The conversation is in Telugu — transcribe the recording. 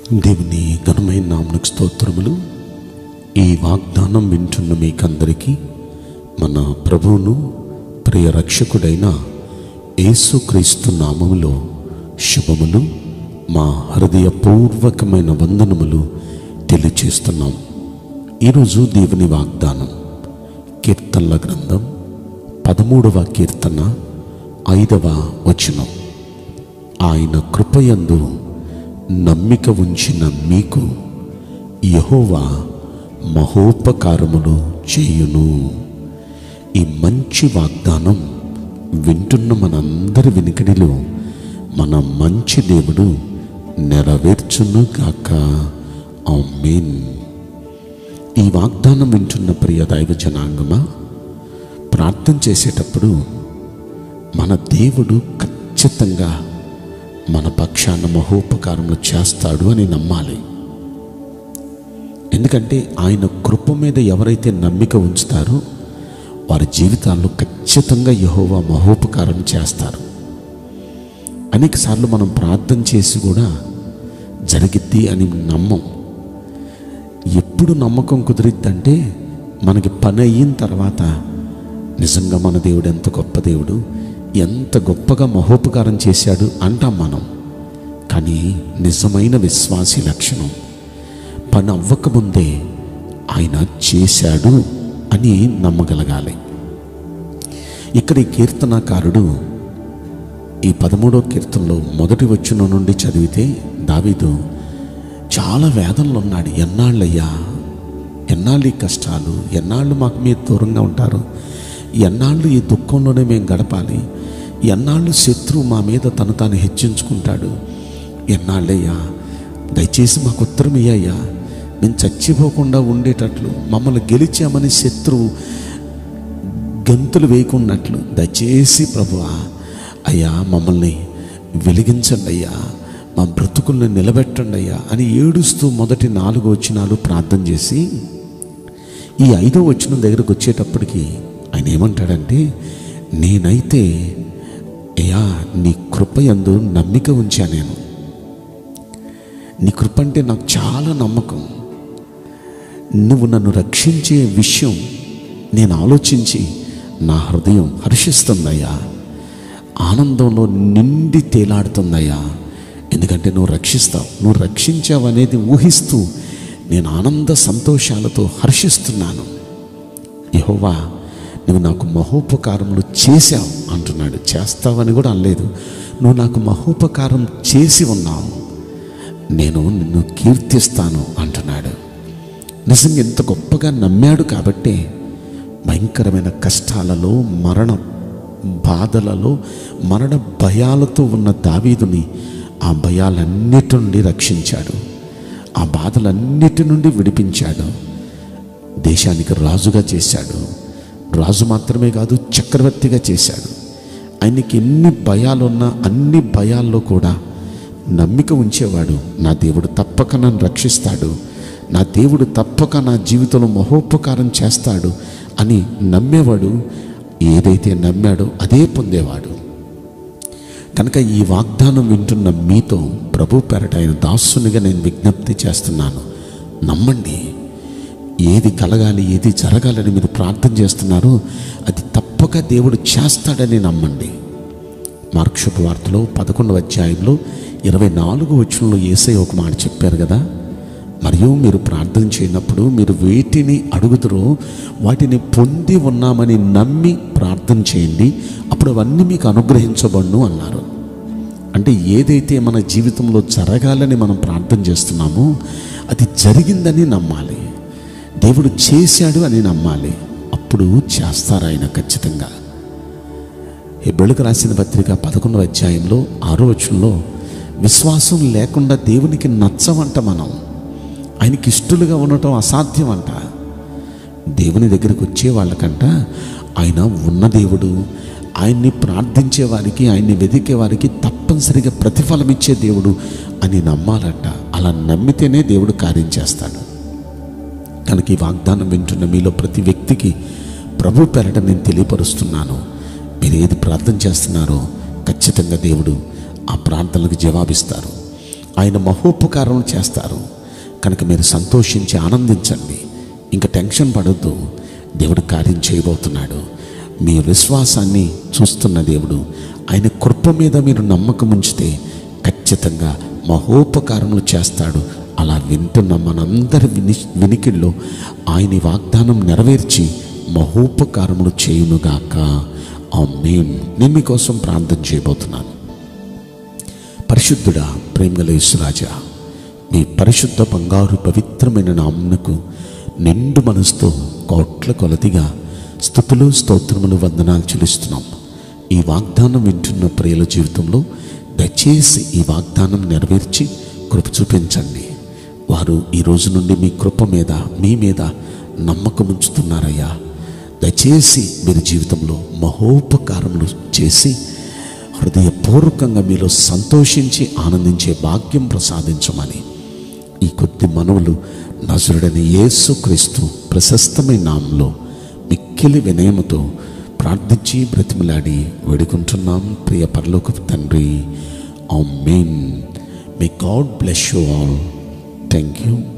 దేవుని ఘనమైన నామకు స్తోత్రములు ఈ వాగ్దానం వింటున్న మీకందరికీ మన ప్రభువును ప్రియ రక్షకుడైన యేసుక్రీస్తు నామములో శుభములు మా హృదయపూర్వకమైన వందనములు తెలియచేస్తున్నాం ఈరోజు దేవుని వాగ్దానం కీర్తనల గ్రంథం పదమూడవ కీర్తన ఐదవ వచనం ఆయన కృపయందు నమ్మిక ఉంచిన మీకు యహోవా మహోపకారములు చేయును ఈ మంచి వాగ్దానం వింటున్న మనందరి వినికిడిలో మన మంచి దేవుడు నెరవేర్చును గాక ఆమేన్ ఈ వాగ్దానం వింటున్న ప్రియ దైవ జనాంగమా ప్రార్థన చేసేటప్పుడు మన దేవుడు ఖచ్చితంగా మన పక్షాన మహోపకారములు చేస్తాడు అని నమ్మాలి ఎందుకంటే ఆయన కృప మీద ఎవరైతే నమ్మిక ఉంచుతారో వారి జీవితాల్లో ఖచ్చితంగా యహోవా మహోపకారం చేస్తారు అనేక సార్లు మనం ప్రార్థన చేసి కూడా జరిగిద్ది అని నమ్మం ఎప్పుడు నమ్మకం కుదిరిద్దంటే మనకి పని అయిన తర్వాత నిజంగా మన దేవుడు ఎంత గొప్ప దేవుడు ఎంత గొప్పగా మహోపకారం చేశాడు అంటాం మనం కానీ నిజమైన విశ్వాసి లక్షణం పని అవ్వకముందే ఆయన చేశాడు అని నమ్మగలగాలి ఇక్కడ ఈ కీర్తనాకారుడు ఈ పదమూడో కీర్తనలో మొదటి వచ్చిన నుండి చదివితే దావీదు చాలా వేదనలు ఉన్నాడు ఎన్నాళ్ళయ్యా ఎన్నాళ్ళు ఈ కష్టాలు ఎన్నాళ్ళు మాకు మీరు దూరంగా ఉంటారు ఎన్నాళ్ళు ఈ దుఃఖంలోనే మేము గడపాలి ఎన్నాళ్ళు శత్రువు మా మీద తను తాను హెచ్చించుకుంటాడు ఎన్నాళ్ళయ్యా దయచేసి మాకు ఉత్తరం ఇయ్యయ్యా మేము చచ్చిపోకుండా ఉండేటట్లు మమ్మల్ని గెలిచామని శత్రువు గంతులు వేయకున్నట్లు దయచేసి ప్రభువా అయ్యా మమ్మల్ని వెలిగించండి అయ్యా మా బ్రతుకుల్ని నిలబెట్టండి అయ్యా అని ఏడుస్తూ మొదటి నాలుగు వచనాలు ప్రార్థన చేసి ఈ ఐదో వచనం దగ్గరకు వచ్చేటప్పటికి ఆయన ఏమంటాడంటే నేనైతే అయ్యా నీ కృప యందు నమ్మిక ఉంచా నేను నీ కృప అంటే నాకు చాలా నమ్మకం నువ్వు నన్ను రక్షించే విషయం నేను ఆలోచించి నా హృదయం హర్షిస్తుందయ్యా ఆనందంలో నిండి తేలాడుతుందయ్యా ఎందుకంటే నువ్వు రక్షిస్తావు నువ్వు రక్షించావు అనేది ఊహిస్తూ నేను ఆనంద సంతోషాలతో హర్షిస్తున్నాను యహోవా నువ్వు నాకు మహోపకారములు చేశావు అంటున్నాడు చేస్తావని కూడా అనలేదు నువ్వు నాకు మహోపకారం చేసి ఉన్నావు నేను నిన్ను కీర్తిస్తాను అంటున్నాడు నిజంగా ఎంత గొప్పగా నమ్మాడు కాబట్టే భయంకరమైన కష్టాలలో మరణ బాధలలో మరణ భయాలతో ఉన్న దావీదుని ఆ భయాలన్నిటి నుండి రక్షించాడు ఆ బాధలన్నిటి నుండి విడిపించాడు దేశానికి రాజుగా చేశాడు రాజు మాత్రమే కాదు చక్రవర్తిగా చేశాడు ఆయనకి ఎన్ని భయాలున్నా అన్ని భయాల్లో కూడా నమ్మిక ఉంచేవాడు నా దేవుడు తప్పక నన్ను రక్షిస్తాడు నా దేవుడు తప్పక నా జీవితంలో మహోపకారం చేస్తాడు అని నమ్మేవాడు ఏదైతే నమ్మాడో అదే పొందేవాడు కనుక ఈ వాగ్దానం వింటున్న మీతో ప్రభు పెరట ఆయన దాసునిగా నేను విజ్ఞప్తి చేస్తున్నాను నమ్మండి ఏది కలగాలి ఏది జరగాలని మీరు ప్రార్థన చేస్తున్నారో అది తప్పక దేవుడు చేస్తాడని నమ్మండి మార్క్షపు వార్తలో పదకొండవ అధ్యాయంలో ఇరవై నాలుగు వచనంలో ఏసై ఒక మాట చెప్పారు కదా మరియు మీరు ప్రార్థన చేయనప్పుడు మీరు వేటిని అడుగుతారో వాటిని పొంది ఉన్నామని నమ్మి ప్రార్థన చేయండి అప్పుడు అవన్నీ మీకు అనుగ్రహించబడును అన్నారు అంటే ఏదైతే మన జీవితంలో జరగాలని మనం ప్రార్థన చేస్తున్నామో అది జరిగిందని నమ్మాలి దేవుడు చేశాడు అని నమ్మాలి అప్పుడు చేస్తారు ఆయన ఖచ్చితంగా హెబ్రిలకు రాసిన పత్రిక పదకొండవ అధ్యాయంలో ఆరో వచనంలో విశ్వాసం లేకుండా దేవునికి నచ్చమంట మనం ఆయనకి ఇష్టలుగా ఉండటం అసాధ్యం అంట దేవుని దగ్గరికి వచ్చే వాళ్ళకంట ఆయన ఉన్న దేవుడు ఆయన్ని ప్రార్థించే వారికి ఆయన్ని వెతికే వారికి తప్పనిసరిగా ప్రతిఫలం ఇచ్చే దేవుడు అని నమ్మాలంట అలా నమ్మితేనే దేవుడు కార్యం చేస్తాడు కనుక ఈ వాగ్దానం వింటున్న మీలో ప్రతి వ్యక్తికి ప్రభు పెరట నేను తెలియపరుస్తున్నాను మీరు ఏది ప్రార్థన చేస్తున్నారో ఖచ్చితంగా దేవుడు ఆ ప్రార్థనలకు జవాబిస్తారు ఆయన మహోపకారం చేస్తారు కనుక మీరు సంతోషించి ఆనందించండి ఇంకా టెన్షన్ పడొద్దు దేవుడు కార్యం చేయబోతున్నాడు మీ విశ్వాసాన్ని చూస్తున్న దేవుడు ఆయన కృప మీద మీరు నమ్మకం ఉంచితే ఖచ్చితంగా మహోపకారములు చేస్తాడు అలా వింటున్న మనందరి విని వినికిల్లో ఆయన ఈ వాగ్దానం నెరవేర్చి మహోపకారములు చేయునుగాక ఆ మేన్ నేను మీకోసం ప్రార్థన చేయబోతున్నాను పరిశుద్ధుడా ప్రేమగల యేసురాజా మీ పరిశుద్ధ బంగారు పవిత్రమైన నామునకు నిండు మనసుతో కోట్ల కొలదిగా స్థుతులు స్తోత్రములు వందనాలు చెల్లిస్తున్నాం ఈ వాగ్దానం వింటున్న ప్రియుల జీవితంలో దయచేసి ఈ వాగ్దానం నెరవేర్చి కృప చూపించండి వారు ఈ రోజు నుండి మీ కృప మీద మీ మీద నమ్మకం ఉంచుతున్నారయ్యా దయచేసి మీరు జీవితంలో మహోపకారములు చేసి హృదయపూర్వకంగా మీలో సంతోషించి ఆనందించే భాగ్యం ప్రసాదించమని ఈ కొద్ది మనవులు నజరుడని యేసుక్రీస్తు ప్రశస్తమైన నామంలో మిక్కిలి వినయముతో ప్రార్థించి బ్రతిమలాడి వేడుకుంటున్నాం ప్రియ పరలోక తండ్రి amen may God bless you all thank you